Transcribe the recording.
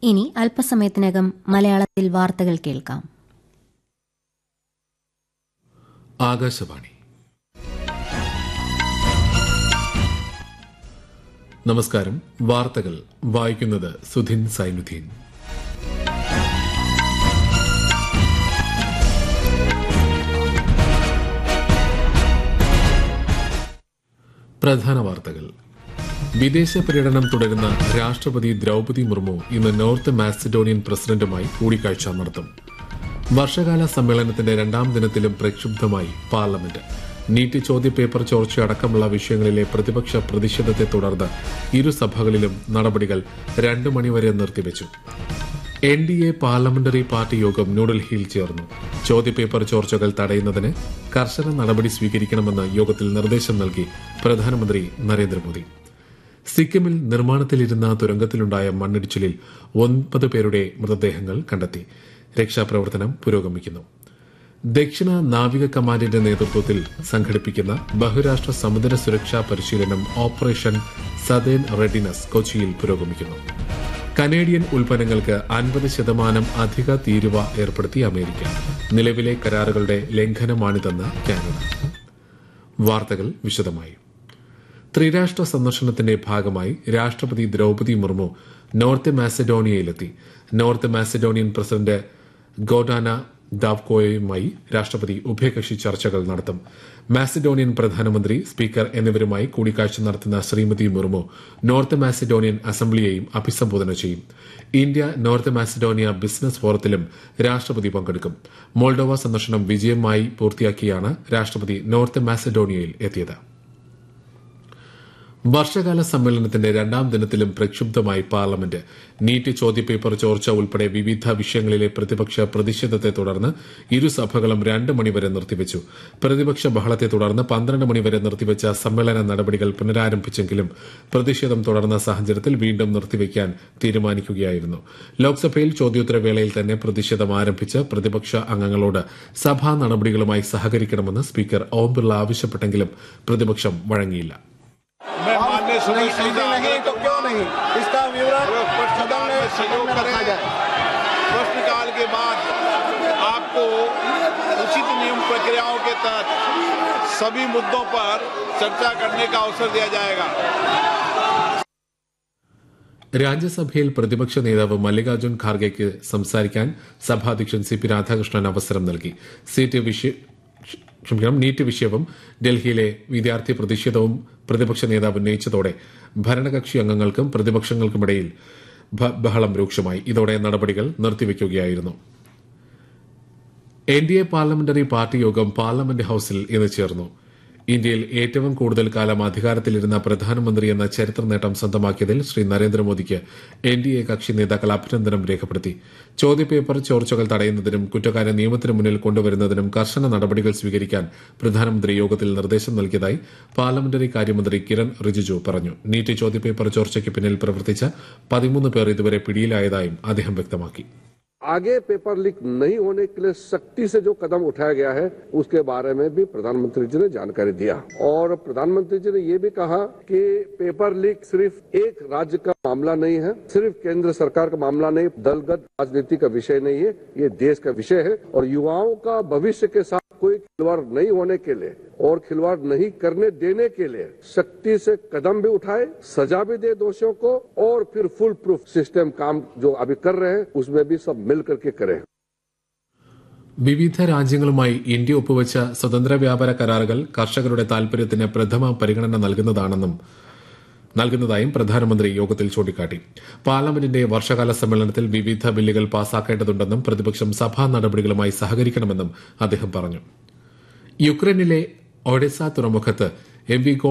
ഇനി അല്പസമയത്തിനകം മലയാളത്തിൽ വാർത്തകൾ കേൾക്കാം ആകാശവാണി നമസ്കാരം വാർത്തകൾ വായിക്കുന്നത് സുധിൻ സൈനുദ്ദീൻ പ്രധാന വാർത്തകൾ വിദേശ പര്യടനം തുടരുന്ന രാഷ്ട്രപതി ദ്രൌപതി മുർമു ഇന്ന് നോർത്ത് മാസിഡോണിയൻ പ്രസിഡന്റുമായി കൂടിക്കാഴ്ച നടത്തും വർഷകാല സമ്മേളനത്തിന്റെ രണ്ടാം ദിനത്തിലും പ്രക്ഷുബ്ധമായി പാർലമെന്റ് നീറ്റ് ചോദ്യപേപ്പർ ചോർച്ചയടക്കമുള്ള വിഷയങ്ങളിലെ പ്രതിപക്ഷ പ്രതിഷേധത്തെ തുടർന്ന് ഇരുസഭകളിലും നടപടികൾ രണ്ടു മണിവരെ നിർത്തിവച്ചു N D A parliamentary party യോഗം ന്യൂഡൽഹിയിൽ ചേർന്നു ചോദ്യപേപ്പർ ചോർച്ചകൾ തടയുന്നതിന് കർശന നടപടി സ്വീകരിക്കണമെന്ന് യോഗത്തിൽ നിർദ്ദേശം നൽകി പ്രധാനമന്ത്രി നരേന്ദ്രമോദി സിക്കിമിൽ നിർമ്മാണത്തിലിരുന്ന തുരങ്കത്തിലുണ്ടായ മണ്ണിടിച്ചിലിൽ ഒൻപത് പേരുടെ മൃതദേഹങ്ങൾ കണ്ടെത്തി രക്ഷാപ്രവർത്തനം പുരോഗമിക്കുന്നു ദക്ഷിണ നാവിക കമാൻഡിന്റെ നേതൃത്വത്തിൽ സംഘടിപ്പിക്കുന്ന ബഹുരാഷ്ട്ര സമുദ്ര സുരക്ഷാ പരിശീലനം ഓപ്പറേഷൻ സദേൻ റെഡിനസ് കൊച്ചിയിൽ പുരോഗമിക്കുന്നു കനേഡിയൻ ഉൽപ്പന്നങ്ങൾക്ക് അൻപത് ശതമാനം അധിക തീരുവ ഏർപ്പെടുത്തി അമേരിക്ക നിലവിലെ കരാറുകളുടെ ലംഘനമാണിതെന്ന് കാനഡ വാർത്തകൾ വിശദമായി ത്രിരാഷ്ട്ര സന്ദർശനത്തിന്റെ ഭാഗമായി രാഷ്ട്രപതി ദ്രൌപതി മുർമു നോർത്ത് മാസഡോണിയയിലെത്തി നോർത്ത് മാസഡോണിയൻ പ്രസിഡന്റ് ഗോഡാന ദാവ്കോയുമായി രാഷ്ട്രപതി ഉഭയകക്ഷി ചർച്ചകൾ നടത്തും മാസിഡോണിയൻ പ്രധാനമന്ത്രി സ്പീക്കർ എന്നിവരുമായി കൂടിക്കാഴ്ച നടത്തുന്ന ശ്രീമതി മുർമു നോർത്ത് മാസിഡോണിയൻ അസംബ്ലിയെയും അഭിസംബോധന ചെയ്യും ഇന്ത്യ നോർത്ത് മാസിഡോണിയ ബിസിനസ് ഫോറത്തിലും രാഷ്ട്രപതി പങ്കെടുക്കും മോൾഡോവ സന്ദർശനം വിജയമായി പൂർത്തിയാക്കിയാണ് രാഷ്ട്രപതി നോർത്ത് മാസിഡോണിയയിൽ എത്തിയത് വർഷകാല സമ്മേളനത്തിന്റെ രണ്ടാം ദിനത്തിലും പ്രക്ഷുബ്ധമായി പാർലമെന്റ് നീറ്റ് ചോദ്യപേപ്പർ ചോർച്ച ഉൾപ്പെടെ വിവിധ വിഷയങ്ങളിലെ പ്രതിപക്ഷ പ്രതിഷേധത്തെ തുടർന്ന് ഇരുസഭകളും രണ്ട് മണിവരെ നിർത്തിവച്ചു പ്രതിപക്ഷ ബഹളത്തെ തുടർന്ന് പന്ത്രണ്ട് മണിവരെ നിർത്തിവച്ച സമ്മേളന നടപടികൾ പുനരാരംഭിച്ചെങ്കിലും പ്രതിഷേധം തുടർന്ന സാഹചര്യത്തിൽ വീണ്ടും നിർത്തിവെക്കാൻ തീരുമാനിക്കുകയായിരുന്നു ലോക്സഭയിൽ ചോദ്യോത്തരവേളയിൽ തന്നെ പ്രതിഷേധം ആരംഭിച്ച് പ്രതിപക്ഷ അംഗങ്ങളോട് സഭാ നടപടികളുമായി സഹകരിക്കണമെന്ന് സ്പീക്കർ ഓം ബിർള ആവശ്യപ്പെട്ടെങ്കിലും പ്രതിപക്ഷം വഴങ്ങിയില്ല मैं माननीय नहीं सदस्य ऐसे का नहीं आग्रह तो क्यों नहीं इसका विवरण सदन में सहयोग सदन में रखा करें जाए प्रश्नकाल के बाद आपको उचित नियम प्रक्रियाओं के तहत सभी मुद्दों पर चर्चा करने का अवसर दिया जाएगा രാജ്യസഭയിൽ പ്രതിപക്ഷ നേതാവ് മല്ലികാർജ്ജുൻ ഖാർഗെക്ക് സംസാരിക്കാൻ സഭാധ്യക്ഷൻ സി പി രാധാകൃഷ്ണൻ അവസരം നൽകി സീറ്റ് വിഷയ ക്ഷമിക്കണം നീറ്റ് വിഷയവും ഡൽഹിയിലെ വിദ്യാർത്ഥി പ്രതിഷേധവും പ്രതിപക്ഷ നേതാവ് ഉന്നയിച്ചതോടെ ഭരണകക്ഷി അംഗങ്ങൾക്കും പ്രതിപക്ഷങ്ങൾക്കുമിടയിൽ ബ- ബഹളം രൂക്ഷമായി ഇതോടെ നടപടികൾ നിർത്തിവെക്കുകയായിരുന്നു N D A parliamentary party യോഗം പാർലമെന്റ് ഹൌസിൽ ഇന്ന് ചേർന്നു ഇന്ത്യയിൽ ഏറ്റവും കൂടുതൽ കാലം അധികാരത്തിലിരുന്ന പ്രധാനമന്ത്രി എന്ന ചരിത്ര നേട്ടം സ്വന്തമാക്കിയതിൽ ശ്രീ നരേന്ദ്രമോദിക്ക് എൻ ഡി എ കക്ഷി നേതാക്കൾ അഭിനന്ദനം രേഖപ്പെടുത്തി ചോദ്യപേപ്പർ ചോർച്ചകൾ തടയുന്നതിനും കുറ്റക്കാരെ നിയമത്തിന് മുന്നിൽ കൊണ്ടുവരുന്നതിനും കർശന നടപടികൾ സ്വീകരിക്കാൻ പ്രധാനമന്ത്രി യോഗത്തിൽ നിർദ്ദേശം നൽകിയതായി പാർലമെന്ററി കാര്യമന്ത്രി കിരൺ റിജിജു പറഞ്ഞു നീറ്റ് ചോദ്യപേപ്പർ ചോർച്ചയ്ക്ക് പിന്നിൽ പ്രവർത്തിച്ച പതിമൂന്ന് പേർ ഇതുവരെ പിടിയിലായതായും അദ്ദേഹം വ്യക്തമാക്കി आगे पेपर लीक नहीं होने के लिए सख्ती से जो कदम उठाया गया है उसके बारे में भी प्रधानमंत्री जी ने जानकारी दिया और प्रधानमंत्री जी ने ये भी कहा कि पेपर लीक सिर्फ एक राज्य का मामला नहीं है सिर्फ केंद्र सरकार का मामला नहीं दलगत राजनीति का विषय नहीं है ये देश का विषय है और युवाओं का भविष्य के साथ कोई खिलवाड़ नहीं होने के लिए और खिलवाड़ नहीं करने देने के लिए सख्ती से कदम भी उठाए सजा भी दे दोषियों को और फिर फुल प्रूफ सिस्टम काम जो अभी कर रहे हैं उसमें भी सब मिल करके करें വിവിധ രാജ്യങ്ങളുമായി ഇന്ത്യ ഒപ്പുവെച്ച സ്വതന്ത്ര വ്യാപാര കരാറുകൾ കർഷകരുടെ താൽപര്യത്തിന് പ്രഥമ പരിഗണന നൽകുന്നതാണെന്നും നൽകുന്നതായും പ്രധാനമന്ത്രി യോഗത്തിൽ ചൂണ്ടിക്കാട്ടി പാർലമെന്റിന്റെ വർഷകാല സമ്മേളനത്തിൽ വിവിധ ബില്ലുകൾ പാസാക്കേണ്ടതുണ്ടെന്നും പ്രതിപക്ഷം സഭാ നടപടികളുമായി സഹകരിക്കണമെന്നും അദ്ദേഹം പറഞ്ഞു യുക്രൈനിലെ ഒഡെസ തുറമുഖത്ത് എം വി